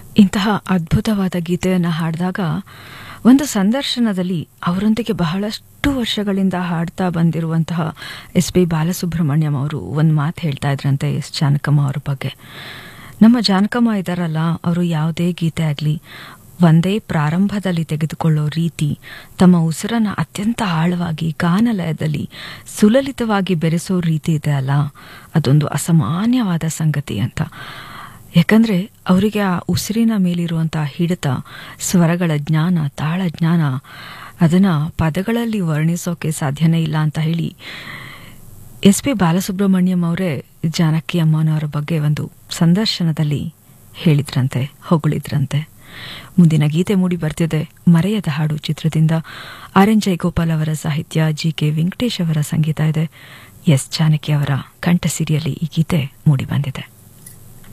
ಇಂತಹ ಅದ್ಭುತವಾದ ಗೀತೆಯನ್ನು ಹಾಡಿದಾಗ ಒಂದು ಸಂದರ್ಶನದಲ್ಲಿ ಅವರೊಂದಿಗೆ ಬಹಳಷ್ಟು ವರ್ಷಗಳಿಂದ ಹಾಡ್ತಾ ಬಂದಿರುವಂತಹ ಎಸ್ ಪಿ ಬಾಲಸುಬ್ರಹ್ಮಣ್ಯಂ ಅವರು ಒಂದು ಮಾತು ಹೇಳ್ತಾ ಇದ್ರಂತೆ ಎಸ್ ಜಾನಕಮ್ಮ ಅವ್ರ ಬಗ್ಗೆ ನಮ್ಮ ಜಾನಕಮ್ಮ ಇದ್ದಾರಲ್ಲ ಅವರು ಯಾವುದೇ ಗೀತೆ ಆಗಲಿ ಒಂದೇ ಪ್ರಾರಂಭದಲ್ಲಿ ತೆಗೆದುಕೊಳ್ಳೋ ರೀತಿ ತಮ್ಮ ಉಸಿರನ್ನು ಅತ್ಯಂತ ಆಳವಾಗಿ ಗಾನಲಯದಲ್ಲಿ ಸುಲಲಿತವಾಗಿ ಬೆರೆಸೋ ರೀತಿ ಇದೆ ಅಲ್ಲ ಅದೊಂದು ಅಸಾಮಾನ್ಯವಾದ ಸಂಗತಿ ಅಂತ ಯಾಕಂದ್ರೆ ಅವರಿಗೆ ಆ ಉಸಿರಿನ ಮೇಲಿರುವಂಥ ಹಿಡಿತ ಸ್ವರಗಳ ಜ್ಞಾನ ತಾಳ ಜ್ಞಾನ ಅದನ್ನ ಪದಗಳಲ್ಲಿ ವರ್ಣಿಸೋಕೆ ಸಾಧ್ಯನೇ ಇಲ್ಲ ಅಂತ ಹೇಳಿ ಎಸ್ ಪಿ ಬಾಲಸುಬ್ರಹ್ಮಣ್ಯಂ ಅವರೇ ಜಾನಕಿ ಅಮ್ಮನವರ ಬಗ್ಗೆ ಒಂದು ಸಂದರ್ಶನದಲ್ಲಿ ಹೇಳಿದ್ರಂತೆ ಹೊಗಳಿದ್ರಂತೆ ಮುಂದಿನ ಗೀತೆ ಮೂಡಿ ಬರ್ತಿದೆ ಮರೆಯದ ಹಾಡು ಚಿತ್ರದಿಂದ ಆರ್ ಎನ್ ಜಯಗೋಪಾಲ್ ಅವರ ಸಾಹಿತ್ಯ ಜಿ ಕೆ ವೆಂಕಟೇಶ್ ಅವರ ಸಂಗೀತ ಇದೆ ಎಸ್ ಜಾನಕಿ ಅವರ ಕಂಠಸಿರಿಯಲ್ಲಿ ಈ ಗೀತೆ ಮೂಡಿ ಬಂದಿದೆ